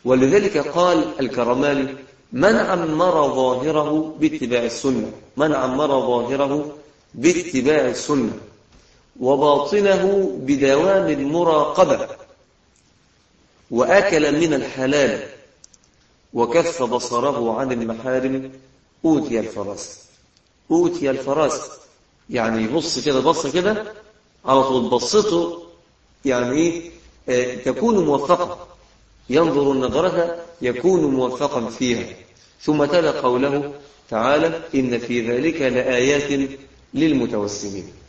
ولذلك قال الكرمالي من عمر ظاهره باتباع السنة من عمر ظاهره باتباع السنة وباطنه بدوام المراقبة وأكل من الحلال وكف بصره عن المحارم أوتي الفرس أوتي الفرس يعني يبص كده بص كده على طول بصته يعني ايه تكون موفقة ينظر النظرة يكون موفقا فيها ثم تلا قوله تعالى إن في ذلك لآيات للمتوسمين